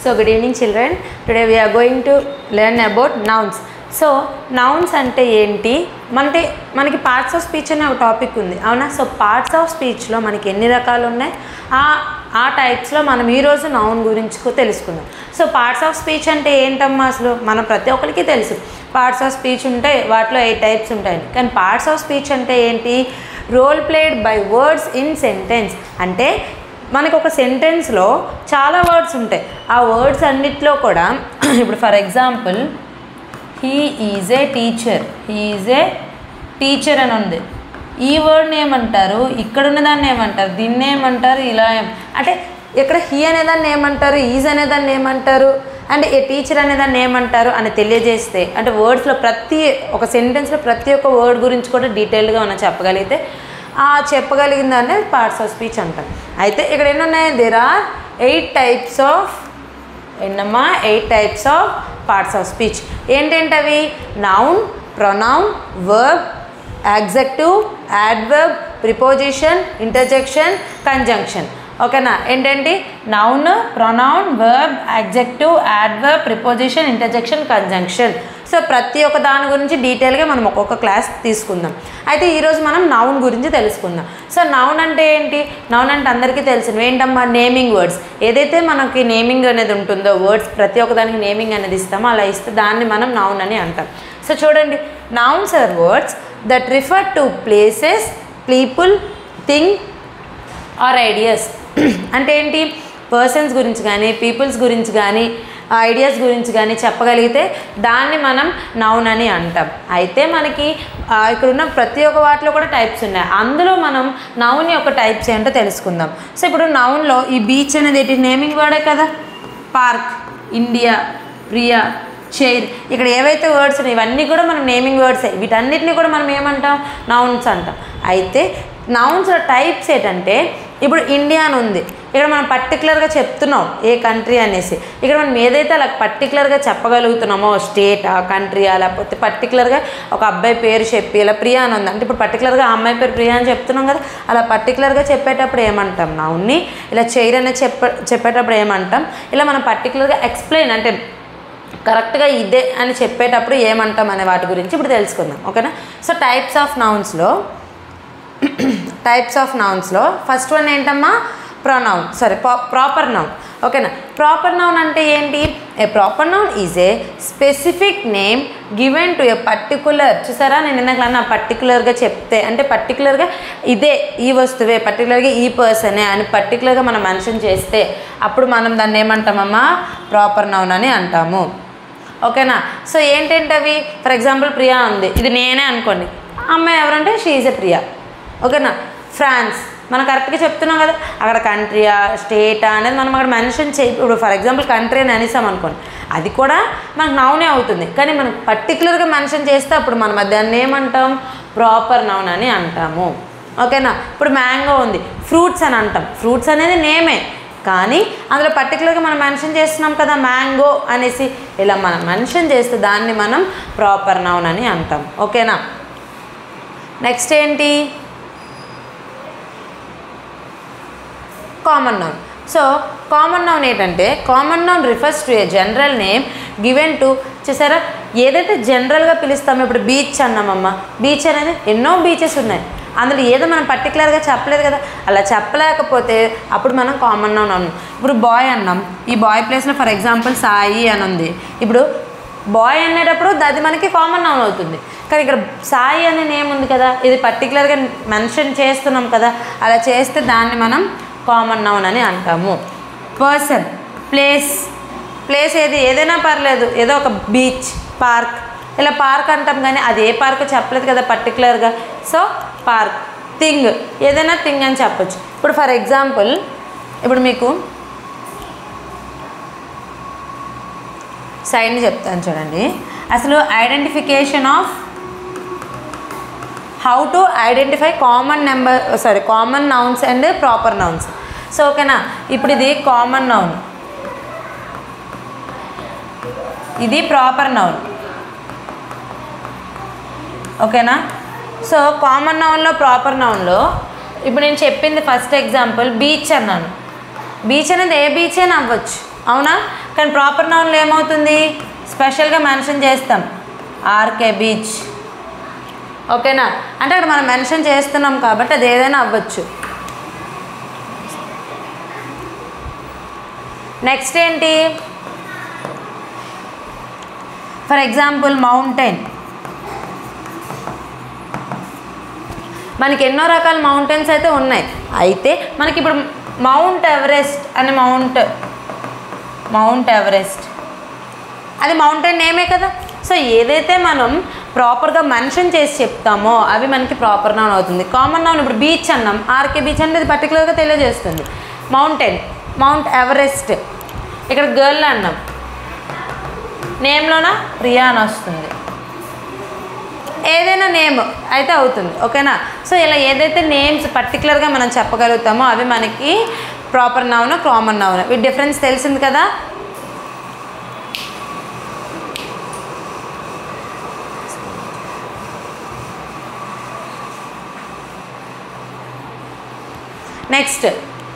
So good evening children. Today we are going to learn about nouns. So nouns అంటే ఏంటి అంటే మనకి parts of speech అనే ఒక టాపిక్ ఉంది అవునా సో పార్ట్స్ ఆఫ్ స్పీచ్లో మనకి ఎన్ని రకాలు ఉన్నాయి ఆ ఆ టైప్స్లో మనం ఈరోజు నౌన్ గురించి కూ- తెలుసుకుందాం సో పార్ట్స్ ఆఫ్ స్పీచ్ అంటే ఏంటమ్మా అసలు మనం ప్రతి ఒక్కరికి తెలుసు పార్ట్స్ ఆఫ్ స్పీచ్ ఉంటాయి వాటిలో ఎయిట్ టైప్స్ ఉంటాయని కానీ పార్ట్స్ ఆఫ్ స్పీచ్ అంటే ఏంటి role played by words in sentence అంటే మనకు ఒక సెంటెన్స్లో చాలా వర్డ్స్ ఉంటాయి ఆ వర్డ్స్ అన్నిట్లో కూడా ఇప్పుడు for example he is a teacher he is a teacher అని ఉంది ఈ వర్డ్ని ఏమంటారు ఇక్కడ ఉన్నదాన్ని ఏమంటారు దీన్ని ఏమంటారు ఇలా ఏం అంటే ఇక్కడ హీ అనేదాన్ని ఏమంటారు ఈజ్ అనేదాన్ని ఏమంటారు అండ్ ఏ టీచర్ అనేదాన్ని ఏమంటారు అని తెలియజేస్తే అంటే వర్డ్స్లో ప్రతి ఒక సెంటెన్స్లో ప్రతి ఒక్క వర్డ్ గురించి కూడా డీటెయిల్గా మనం చెప్పగలిగితే ఆ చెప్పగలిగిన దాన్ని పార్ట్స్ ఆఫ్ స్పీచ్ అంటాం అయితే ఇక్కడ ఎన్ని ఉన్నాయి there are eight types of ఎన్నమ్మా eight types of parts of speech ఏంటంటే అవి noun pronoun verb adjective adverb preposition interjection conjunction ఓకేనా ఏంటంటే noun pronoun verb adjective adverb preposition interjection conjunction so ప్రతి ఒక్క దాని గురించి డీటెయిల్గా మనం ఒక్కొక్క క్లాస్ తీసుకుందాం అయితే ఈరోజు మనం నౌన్ గురించి తెలుసుకుందాం సో నౌన్ అంటే ఏంటి నౌన్ అంటే అందరికీ తెలిసిన ఏంటమ్మా నేమింగ్ వర్డ్స్ ఏదైతే మనకి నేమింగ్ అనేది ఉంటుందో వర్డ్స్ ప్రతి ఒక్క దానికి నేమింగ్ అనేది ఇస్తామో అలా ఇస్తే దాన్ని మనం నౌన్ అని అంటాం సో చూడండి nouns are words that refer to places people thing or ideas అంటే ఏంటి పర్సన్స్ గురించి కానీ పీపుల్స్ గురించి కానీ ఐడియాస్ గురించి కానీ చెప్పగలిగితే దాన్ని మనం నౌన్ అని అంటాం అయితే మనకి ఆ, ఇక్కడ ఉన్న ప్రతి ఒక్క వాటిలో కూడా టైప్స్ ఉన్నాయి అందులో మనం నౌన్ యొక్క టైప్స్ ఏంటో తెలుసుకుందాం సో ఇప్పుడు నౌన్లో ఈ బీచ్ అనేది ఏంటి నేమింగ్ వర్డే కదా పార్క్ ఇండియా ప్రియా చైర్ ఇక్కడ ఏవైతే వర్డ్స్ ఉన్నాయి ఇవన్నీ కూడా మనం నేమింగ్ వర్డ్సే వీటన్నిటిని కూడా మనం ఏమంటాం నౌన్స్ అంటాం అయితే నౌన్స్ టైప్స్ ఏంటంటే ఇప్పుడు ఇండియా అని ఉంది ఇక్కడ మనం పర్టికులర్గా చెప్తున్నాం ఏ కంట్రీ అనేసి ఇక్కడ మనం ఏదైతే అలా పర్టికులర్గా చెప్పగలుగుతున్నామో స్టేట్ ఆ కంట్రీయా లేకపోతే పర్టికులర్గా ఒక అబ్బాయి పేరు చెప్పి ఇలా ప్రియా అని ఉంది అంటే ఇప్పుడు పర్టికులర్గా ఆ అమ్మాయి పేరు ప్రియా అని చెప్తున్నాం కదా అలా పర్టికులర్గా చెప్పేటప్పుడు ఏమంటాం నౌన్ని ఇలా చైర్ అనేది చెప్ప చెప్పేటప్పుడు ఏమంటాం ఇలా మనం పర్టికులర్గా ఎక్స్ప్లెయిన్ అంటే కరెక్ట్గా ఇదే అని చెప్పేటప్పుడు ఏమంటాం అనే వాటి గురించి ఇప్పుడు తెలుసుకుందాం ఓకేనా సో టైప్స్ ఆఫ్ నౌన్స్లో టైప్స్ ఆఫ్ నౌన్స్లో ఫస్ట్ వన్ ఏంటమ్మా ప్రొనౌన్ సారీ ప్రాపర్ నౌన్ ఓకేనా ప్రాపర్ నౌన్ అంటే ఏంటి a proper noun is a specific name given to a particular చూసారా నేను ఇందాక అన్న పర్టికులర్గా చెప్తే అంటే పర్టికులర్గా ఇదే ఈ వస్తువే పర్టికులర్గా ఈ పర్సనే అని పర్టికులర్గా మనం మెన్షన్ చేస్తే అప్పుడు మనం దాన్ని ఏమంటామమ్మా ప్రాపర్ నౌన్ అని అంటాము ఓకేనా సో ఏంటంటే అవి ఫర్ ఎగ్జాంపుల్ ప్రియా ఉంది ఇది నేనే అనుకోండి అమ్మాయి ఎవరంటే షీఈ్ ఎ ప్రియా ఓకేనా ఫ్రాన్స్ మనం కరెక్ట్గా చెప్తున్నాం కదా అక్కడ కంట్రీయా స్టేటా అనేది మనం అక్కడ మెన్షన్ చేయి ఇప్పుడు ఫర్ ఎగ్జాంపుల్ కంట్రీ అని అనేసాం అనుకోండి అది కూడా మనకు నౌనే అవుతుంది కానీ మనం పర్టికులర్గా మెన్షన్ చేస్తే అప్పుడు మనం దాన్ని ఏమంటాం ప్రాపర్ నౌన్ అని అంటాము ఓకేనా ఇప్పుడు మ్యాంగో ఉంది ఫ్రూట్స్ అని అంటాం ఫ్రూట్స్ అనేది నేమే కానీ అందులో పర్టికులర్గా మనం మెన్షన్ చేస్తున్నాం కదా మ్యాంగో అనేసి ఇలా మనం మెన్షన్ చేస్తే దాన్ని మనం ప్రాపర్ నౌన్ అని అంటాం ఓకేనా నెక్స్ట్ ఏంటి common noun so common noun ఏంటంటే common noun refers to a general name given to చూసారా ఏదైతే జనరల్గా పిలుస్తామో ఇప్పుడు బీచ్ అన్నామమ్మ బీచ్ అనేది ఎన్నో బీచెస్ ఉన్నాయి అందులో ఏదో మనం పర్టికులర్గా చెప్పలేదు కదా అలా చెప్పలేకపోతే అప్పుడు మనం కామన్ నౌన్ అన్నాం ఇప్పుడు బాయ్ అన్నాం ఈ బాయ్ ప్లేస్లో ఫర్ ఎగ్జాంపుల్ సాయి అని ఉంది ఇప్పుడు బాయ్ అనేటప్పుడు అది మనకి కామన్ నౌన్ అవుతుంది కానీ ఇక్కడ సాయి అనే నేమ్ ఉంది కదా ఇది పర్టికులర్గా మెన్షన్ చేస్తున్నాం కదా అలా చేస్తే దాన్ని మనం కామన్ నౌన్ అని అంటాము పర్సన్ ప్లేస్ ప్లేస్ ఏది ఏదైనా పర్లేదు ఏదో ఒక బీచ్ పార్క్ ఇలా పార్క్ అంటాం కానీ అది ఏ పార్క్ చెప్పలేదు కదా పర్టికులర్గా సో పార్క్ థింగ్ ఏదైనా థింగ్ అని చెప్పొచ్చు ఇప్పుడు ఫర్ ఎగ్జాంపుల్ ఇప్పుడు మీకు సైడ్ని చెప్తాను చూడండి అసలు identification of how to identify common number sorry common nouns and proper nouns so ఓకేనా ఇప్పుడు ఇది కామన్ నౌన్ ఇది ప్రాపర్ నౌన్ ఓకేనా సో కామన్ నౌన్లో ప్రాపర్ నౌన్లో ఇప్పుడు నేను చెప్పింది ఫస్ట్ ఎగ్జాంపుల్ బీచ్ అన్నాను బీచ్ అనేది ఏ బీచ్ అయినా అవ్వచ్చు అవునా కానీ ప్రాపర్ నౌన్లో ఏమవుతుంది స్పెషల్గా మెన్షన్ చేస్తాం ఆర్కే బీచ్ ఓకేనా అంటే అక్కడ మనం మెన్షన్ చేస్తున్నాం కాబట్టి అది ఏదైనా అవ్వచ్చు నెక్స్ట్ ఏంటి ఫర్ ఎగ్జాంపుల్ మౌంటైన్ మనకి ఎన్నో రకాల మౌంటైన్స్ అయితే ఉన్నాయి అయితే మనకి ఇప్పుడు మౌంట్ ఎవరెస్ట్ అనే మౌంట్ మౌంట్ ఎవరెస్ట్ అది మౌంటైన్ నేమే కదా సో ఏదైతే మనం ప్రాపర్గా మెన్షన్ చేసి చెప్తామో అవి మనకి ప్రాపర్ నౌన్ అవుతుంది కామన్ నౌన్ ఇప్పుడు బీచ్ అన్నాం ఆర్కే బీచ్ అంటే అది పర్టికులర్గా తెలియజేస్తుంది మౌంటైన్ మౌంట్ ఎవరెస్ట్ ఇక్కడ గర్ల్ అన్నాం నేమ్లోన ప్రియా అని వస్తుంది ఏదైనా నేమ్ అయితే అవుతుంది ఓకేనా సో ఇలా ఏదైతే నేమ్స్ పర్టికులర్గా మనం చెప్పగలుగుతామో అవి మనకి ప్రాపర్ నౌన్ కామన్ నౌన్ వీటి డిఫరెన్స్ తెలిసింది కదా నెక్స్ట్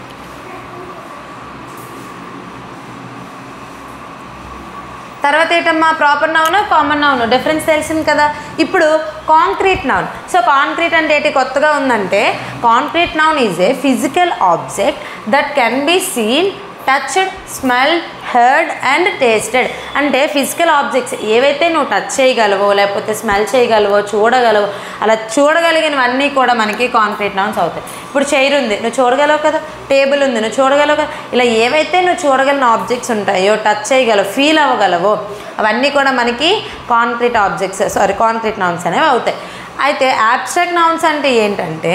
తర్వాత ఏంటమ్మా proper noun common noun difference తెలిసింది కదా ఇప్పుడు కాంక్రీట్ నౌన్ సో కాంక్రీట్ అంటే ఏంటి కొత్తగా ఉందంటే concrete noun is a physical object that can be seen touched smell heard and tasted అంటే ఫిజికల్ ఆబ్జెక్ట్స్ ఏవైతే నువ్వు టచ్ చేయగలవో లేకపోతే స్మెల్ చేయగలవో చూడగలవో అలా చూడగలిగినవన్నీ కూడా మనకి కాంక్రీట్ నౌన్స్ అవుతాయి ఇప్పుడు చైర్ ఉంది నువ్వు చూడగలవు కదా టేబుల్ ఉంది నువ్వు చూడగలవు కదా ఇలా ఏవైతే నువ్వు చూడగలిగిన ఆబ్జెక్ట్స్ ఉంటాయో టచ్ చేయగలవు ఫీల్ అవ్వగలవో అవన్నీ కూడా మనకి concrete objects sorry concrete nouns అనేవి అవుతాయి అయితే యాబ్స్ట్రాక్ట్ నౌన్స్ అంటే ఏంటంటే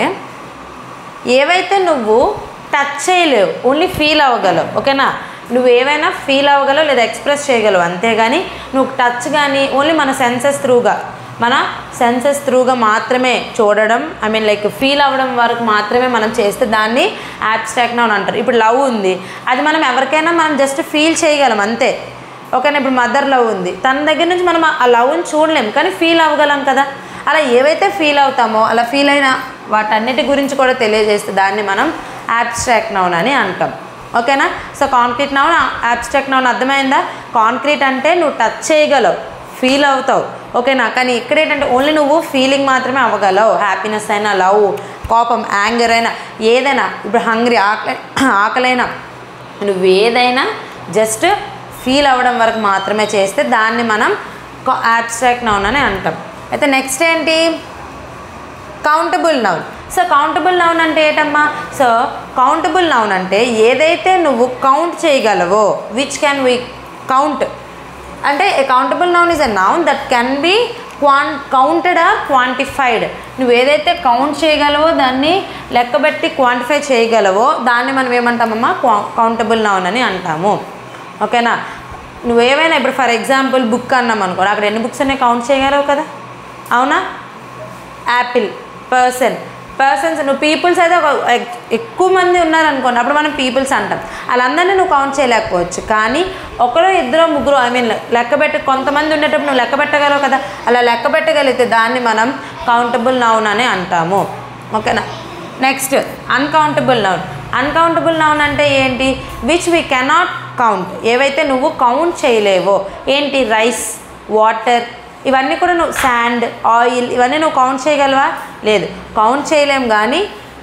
ఏవైతే నువ్వు టచ్ చేయలేవు ఓన్లీ ఫీల్ అవ్వగలవు ఓకేనా నువ్వు ఏవైనా ఫీల్ అవ్వగలవు లేదా ఎక్స్ప్రెస్ చేయగలవు అంతేగాని నువ్వు టచ్ కానీ ఓన్లీ మన సెన్సెస్ త్రూగా మన సెన్సెస్ త్రూగా మాత్రమే చూడడం ఐ మీన్ లైక్ ఫీల్ అవ్వడం వరకు మాత్రమే మనం చేస్తే దాన్ని యాబ్స్ట్రాక్ట్ నౌన్ అంటారు ఇప్పుడు లవ్ ఉంది అది మనం ఎవరికైనా మనం జస్ట్ ఫీల్ చేయగలం అంతే ఓకేనా ఇప్పుడు మదర్ లవ్ ఉంది తన దగ్గర నుంచి మనం ఆ లవ్ని చూడలేం కానీ ఫీల్ అవ్వగలం కదా అలా ఏవైతే ఫీల్ అవుతామో అలా ఫీల్ అయిన వాటన్నిటి గురించి కూడా తెలియజేస్తే దాన్ని మనం యాబ్స్ట్రాక్ట్ నౌన్ అని అంటాం ఓకేనా so concrete noun abstract noun అర్థమైందా కాంక్రీట్ అంటే నువ్వు టచ్ చేయగలవు ఫీల్ అవుతావు ఓకేనా కానీ ఇక్కడ ఏంటంటే ఓన్లీ నువ్వు ఫీలింగ్ మాత్రమే అవ్వగలవు హ్యాపీనెస్ అయినా లవ్ కోపం యాంగర్ అయినా ఏదైనా ఇప్పుడు హంగ్రీ ఆకలి ఆకలైనా నువ్వు ఏదైనా జస్ట్ ఫీల్ అవ్వడం వరకు మాత్రమే చేస్తే దాన్ని మనం యాబ్స్ట్రాక్ట్ నౌన్ అని అంటాం అయితే నెక్స్ట్ ఏంటి countable noun so countable noun అంటే ఏంటమ్మా సో కౌంటబుల్ నౌన్ అంటే ఏదైతే నువ్వు కౌంట్ చేయగలవో విచ్ క్యాన్ వి కౌంట్ అంటే a countable noun is a noun that can be క్వాన్ కౌంటెడ్ ఆర్ క్వాంటిఫైడ్ నువ్వు ఏదైతే కౌంట్ చేయగలవో దాన్ని లెక్కబెట్టి క్వాంటిఫై చేయగలవో దాన్ని మనం ఏమంటామమ్మా కౌంటబుల్ నౌన్ అని అంటాము ఓకేనా నువ్వేమైనా ఇప్పుడు ఫర్ ఎగ్జాంపుల్ బుక్ అన్నాం అనుకో అక్కడ ఎన్ని బుక్స్ ఉన్నాయి కౌంట్ చేయగలవు కదా అవునా యాపిల్ పర్సన్ పర్సన్స్ నువ్వు పీపుల్స్ అయితే ఒక ఎక్- ఎక్కువ మంది ఉన్నారనుకోండి అప్పుడు మనం పీపుల్స్ అంటాం వాళ్ళందరినీ నువ్వు కౌంట్ చేయలేకపోవచ్చు కానీ ఒకరు ఇద్దరు ముగ్గురు ఐ మీన్ లెక్క పెట్టి కొంతమంది ఉండేటప్పుడు నువ్వు లెక్క పెట్టగలవు కదా అలా లెక్క పెట్టగలిగితే దాన్ని మనం కౌంటబుల్ నౌన్ అని అంటాము ఓకేనా next uncountable noun uncountable noun అంటే ఏంటి విచ్ వీ కెనాట్ కౌంట్ ఏవైతే నువ్వు కౌంట్ చేయలేవో ఏంటి రైస్ వాటర్ ఇవన్నీ కూడా నువ్వు శాండ్ ఆయిల్ ఇవన్నీ నువ్వు కౌంట్ చేయగలవా లేదు కౌంట్ చేయలేం కానీ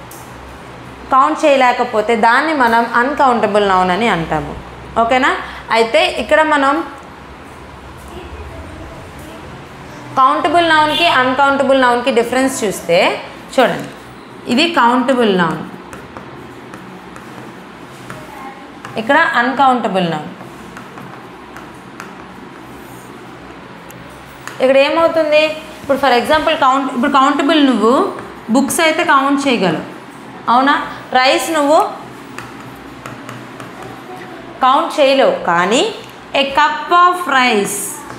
కౌంట్ చేయలేకపోతే దాన్ని మనం అన్కౌంటబుల్ నౌన్ అని అంటాము ఓకేనా అయితే ఇక్కడ మనం కౌంటబుల్ నౌన్కి అన్కౌంటబుల్ నౌన్కి డిఫరెన్స్ చూస్తే చూడండి ఇది కౌంటబుల్ నౌన్ ఇక్కడ అన్కౌంటబుల్ నౌన్ ఇక్కడ ఏమవుతుంది ఇప్పుడు ఫర్ ఎగ్జాంపుల్ కౌంట్ ఇప్పుడు కౌంటబుల్ నువ్వు బుక్స్ అయితే కౌంట్ చేయగలవు అవునా రైస్ నువ్వు కౌంట్ చేయలేవు కానీ a cup of rice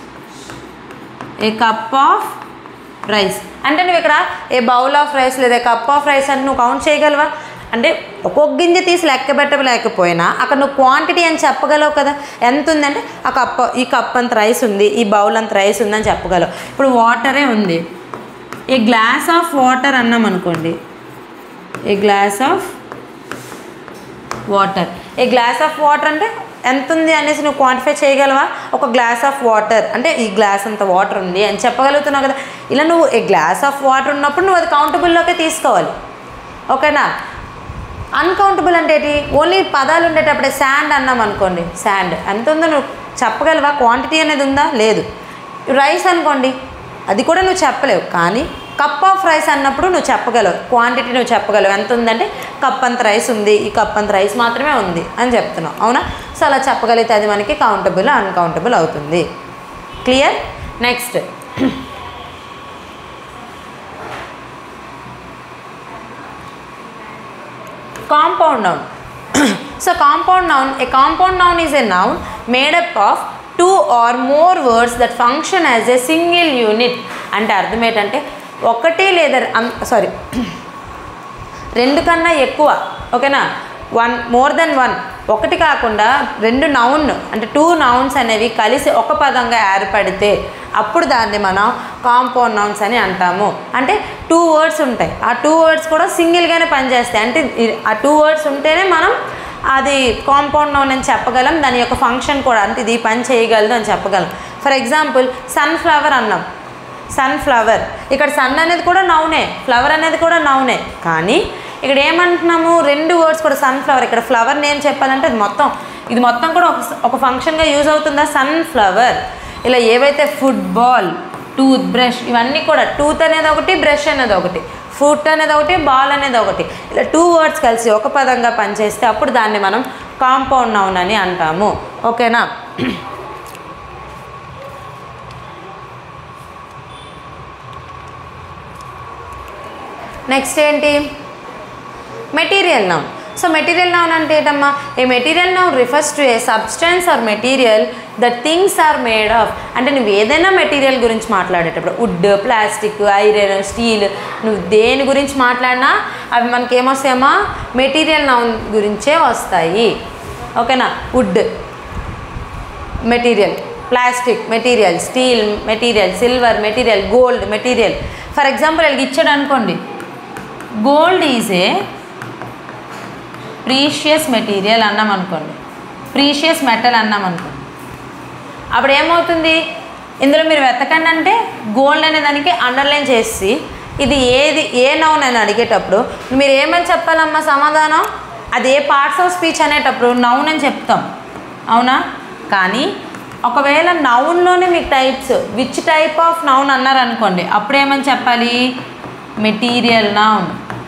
a cup of rice అంటే నువ్వు ఇక్కడ ఏ బౌల్ ఆఫ్ రైస్ లేదా కప్ ఆఫ్ రైస్ అని నువ్వు కౌంట్ చేయగలవా అంటే ఒక్కొక్క గింజ తీసి లెక్క పెట్టలేకపోయినా అక్కడ నువ్వు క్వాంటిటీ అని చెప్పగలవు కదా ఎంత ఉందంటే ఆ కప్ ఈ కప్ అంత రైస్ ఉంది ఈ బౌల్ అంత రైస్ ఉందని చెప్పగలవు ఇప్పుడు వాటరే ఉంది ఏ గ్లాస్ ఆఫ్ వాటర్ అన్నాం అనుకోండి a glass of water a glass of water అంటే ఎంత ఉంది అనేసి నువ్వు క్వాంటిఫై చేయగలవా ఒక గ్లాస్ ఆఫ్ వాటర్ అంటే ఈ గ్లాస్ అంత వాటర్ ఉంది అని చెప్పగలుగుతున్నావు కదా ఇలా నువ్వు ఏ గ్లాస్ ఆఫ్ వాటర్ ఉన్నప్పుడు నువ్వు అది కౌంటబుల్లోకి తీసుకోవాలి ఓకేనా అన్కౌంటబుల్ అంటే ఏంటి ఓన్లీ పదాలు ఉండేటప్పుడే శాండ్ అన్నాం అనుకోండి శాండ్ ఎంత ఉందో నువ్వు చెప్పగలవా క్వాంటిటీ అనేది ఉందా లేదు రైస్ అనుకోండి అది కూడా నువ్వు చెప్పలేవు కానీ కప్ ఆఫ్ రైస్ అన్నప్పుడు నువ్వు చెప్పగలవు క్వాంటిటీ నువ్వు చెప్పగలవు ఎంత ఉందంటే కప్ అంత రైస్ ఉంది ఈ కప్ అంత రైస్ మాత్రమే ఉంది అని చెప్తున్నావు అవునా సో అలా చెప్పగలిగితే అది మనకి కౌంటబుల్ అన్కౌంటబుల్ అవుతుంది clear next compound noun so compound noun a compound noun is a noun made up of two or more words that function as a single unit అంటే అర్థం ఏంటంటే ఒకటి లేదా సారీ రెండు కన్నా ఎక్కువ ఓకేనా వన్ మోర్ దెన్ వన్ ఒకటి కాకుండా రెండు నౌన్ అంటే టూ నౌన్స్ అనేవి కలిసి ఒక పదంగా ఏర్పడితే అప్పుడు దాన్ని మనం కాంపౌండ్ నౌన్స్ అని అంటాము అంటే టూ వర్డ్స్ ఉంటాయి ఆ టూ వర్డ్స్ కూడా సింగిల్గానే పనిచేస్తాయి అంటే ఈ- ఆ టూ వర్డ్స్ ఉంటేనే మనం అది కాంపౌండ్ నౌన్ అని చెప్పగలం దాని యొక్క ఫంక్షన్ కూడా అంటే ఇది ఈ పని చేయగలదు అని చెప్పగలం ఫర్ ఎగ్జాంపుల్ సన్ఫ్లవర్ అన్నాం సన్ఫ్లవర్ ఇక్కడ సన్ అనేది కూడా నౌనే ఫ్లవర్ అనేది కూడా నౌనే కానీ ఇక్కడ ఏమంటున్నాము రెండు వర్డ్స్ కూడా సన్ఫ్లవర్ ఇక్కడ ఫ్లవర్ నేమ్ చెప్పాలంటే అది మొత్తం ఇది మొత్తం కూడా ఒక ఒక ఫంక్షన్గా యూజ్ అవుతుందా సన్ఫ్లవర్ ఇలా ఏవైతే ఫుట్బాల్ టూత్ బ్రష్ ఇవన్నీ కూడా టూత్ అనేది ఒకటి బ్రష్ అనేది ఒకటి ఫుట్ అనేది ఒకటి బాల్ అనేది ఒకటి ఇలా టూ వర్డ్స్ కలిసి ఒక పదంగా పనిచేస్తే అప్పుడు దాన్ని మనం కాంపౌండ్ నౌన్ అని అంటాము ఓకేనా నెక్స్ట్ ఏంటి material noun so material noun అంటే ఏంటమ్మా a material noun refers to a substance or material the things are made of అంటే నువ్వు ఏదైనా మెటీరియల్ గురించి మాట్లాడేటప్పుడు వుడ్ ప్లాస్టిక్ ఐరన్ స్టీల్ నువ్వు దేని గురించి మాట్లాడినా అవి మనకి ఏమొస్తాయమ్మా మెటీరియల్ నౌన్ గురించే వస్తాయి ఓకేనా wood material plastic material steel material silver material gold material for example వీళ్ళకి ఇచ్చాడు అనుకోండి gold is a precious material అన్నాం అనుకోండి ప్రీషియస్ మెటల్ అన్నాం అనుకోండి అప్పుడు ఏమవుతుంది ఇందులో మీరు వెతకండి అంటే గోల్డ్ అనే దానికి అండర్లైన్ చేసి ఇది ఏది ఏ నౌన్ అని అడిగేటప్పుడు మీరు ఏమని చెప్పాలమ్మా సమాధానం అది ఏ పార్ట్స్ ఆఫ్ స్పీచ్ అనేటప్పుడు నౌన్ అని చెప్తాం అవునా కానీ ఒకవేళ నౌన్లోనే మీకు types which type of noun అన్నారనుకోండి అప్పుడు ఏమని చెప్పాలి మెటీరియల్ నౌన్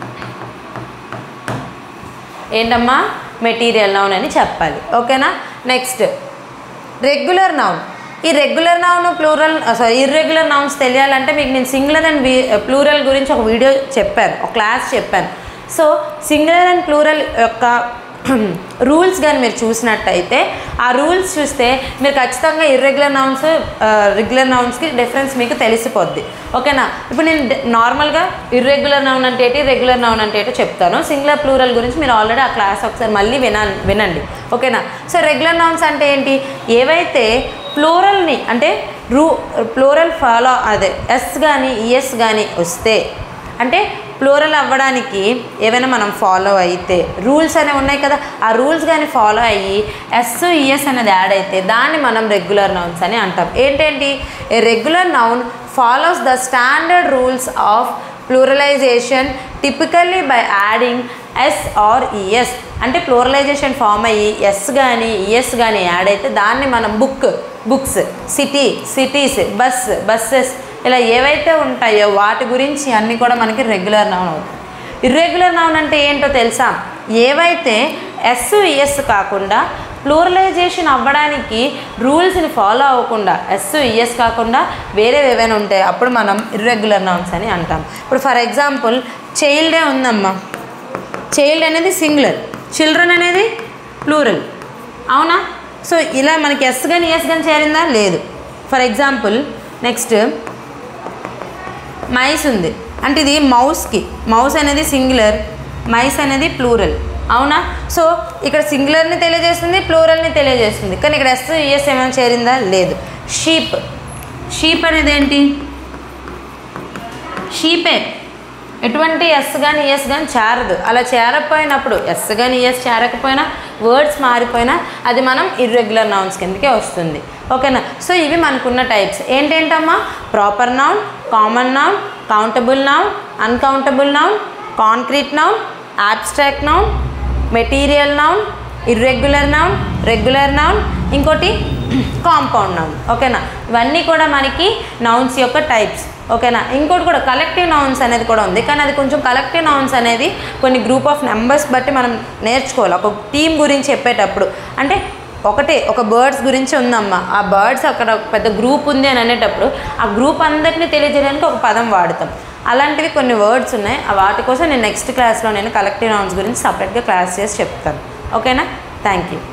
ఏంటమ్మా మెటీరియల్ నౌన్ అని చెప్పాలి ఓకేనా నెక్స్ట్ రెగ్యులర్ నౌన్ ఈ regular noun plural sorry irregular nouns తెలియాలంటే మీకు నేను సింగులర్ అండ్ ప్లూరల్ గురించి ఒక వీడియో చెప్పాను ఒక క్లాస్ చెప్పాను సో సింగులర్ అండ్ ప్లూరల్ యొక్క రూల్స్ కానీ మీరు చూసినట్టయితే ఆ రూల్స్ చూస్తే మీరు ఖచ్చితంగా ఇర్రెగ్యులర్ నౌన్స్ రెగ్యులర్ నౌన్స్కి డిఫరెన్స్ మీకు తెలిసిపోద్ది ఓకేనా ఇప్పుడు నేను నార్మల్గా ఇర్రెగ్యులర్ నౌన్ అంటే ఏంటి రెగ్యులర్ నౌన్ అంటే ఏంటో చెప్తాను సింగులర్ ప్లూరల్ గురించి మీరు ఆల్రెడీ ఆ క్లాస్ ఒకసారి మళ్ళీ వినా వినండి ఓకేనా సో రెగ్యులర్ నౌన్స్ అంటే ఏంటి ఏవైతే ప్లూరల్ని అంటే రూ ప్లూరల్ ఫాలో అదే ఎస్ కానీ ఈఎస్ కానీ వస్తే అంటే ప్లూరల్ అవ్వడానికి ఏమైనా మనం ఫాలో అయితే రూల్స్ అనేవి ఉన్నాయి కదా ఆ రూల్స్ కానీ ఫాలో అయ్యి ఎస్ ఈఎస్ అనేది యాడ్ అయితే దాన్ని మనం రెగ్యులర్ నౌన్స్ అని అంటాం ఏంటేంటి a regular noun follows the standard rules of pluralization typically by adding S or ES అంటే ప్లూరలైజేషన్ ఫామ్ అయ్యి ఎస్ కానీ ఈఎస్ కానీ యాడ్ అయితే దాన్ని మనం book books city cities bus buses ఇలా ఏవైతే ఉంటాయో వాటి గురించి అన్నీ కూడా మనకి రెగ్యులర్ నౌన్ అవుతాయి ఇర్రెగ్యులర్ నౌన్ అంటే ఏంటో తెలుసా ఏవైతే ఎస్ ఈఎస్ కాకుండా ప్లూరలైజేషన్ అవ్వడానికి రూల్స్ని ఫాలో అవ్వకుండా ఎస్ ఈఎస్ కాకుండా వేరే ఏవైనా ఉంటాయి అప్పుడు మనం ఇర్రెగ్యులర్ నౌన్స్ అని అంటాం ఇప్పుడు ఫర్ ఎగ్జాంపుల్ చైల్డే ఉందమ్మా చైల్డ్ అనేది సింగులర్ చిల్డ్రన్ అనేది ప్లూరల్ అవునా సో ఇలా మనకి ఎస్ కానీ ఎస్ కానీ చేరిందా లేదు ఫర్ ఎగ్జాంపుల్ నెక్స్ట్ మైస్ ఉంది అంటే ఇది మౌస్కి మౌస్ అనేది సింగులర్ మైస్ అనేది ప్లూరల్ అవునా సో ఇక్కడ సింగులర్ని తెలియజేస్తుంది ప్లూరల్ని తెలియజేస్తుంది కానీ ఇక్కడ ఎస్ యుఎస్ ఏమైనా చేరిందా లేదు షీప్ షీప్ అనేది ఏంటి షీపే ఎటువంటి ఎస్ కానీ ఎస్ కానీ చేరదు అలా చేరకపోయినప్పుడు ఎస్ కానీ ఎస్ చేరకపోయినా వర్డ్స్ మారిపోయినా అది మనం ఇర్రెగ్యులర్ నౌన్స్ కిందకే వస్తుంది ఓకేనా సో ఇవి మనకున్న టైప్స్ ఏంటేంటమ్మా proper noun common noun countable noun uncountable noun concrete noun abstract noun material noun irregular noun regular noun ఇంకోటి కాంపౌండ్ నౌన్ ఓకేనా ఇవన్నీ కూడా మనకి నౌన్స్ యొక్క టైప్స్ ఓకేనా ఇంకోటి కూడా కలెక్టివ్ నౌన్స్ అనేది కూడా ఉంది కానీ అది కొంచెం కలెక్టివ్ నౌన్స్ అనేది కొన్ని గ్రూప్ ఆఫ్ నెంబర్స్ బట్టి మనం నేర్చుకోవాలి ఒక టీం గురించి చెప్పేటప్పుడు అంటే ఒకటే ఒక బర్డ్స్ గురించి ఉందమ్మా ఆ బర్డ్స్ అక్కడ ఒక పెద్ద గ్రూప్ ఉంది అని అనేటప్పుడు ఆ గ్రూప్ అందరినీ తెలియజేయడానికి ఒక పదం వాడతాం అలాంటివి కొన్ని వర్డ్స్ ఉన్నాయి ఆ వాటి కోసం నేను నెక్స్ట్ క్లాస్లో నేను కలెక్టివ్ నౌన్స్ గురించి సపరేట్గా క్లాస్ చేసి చెప్తాను ఓకేనా థ్యాంక్ యూ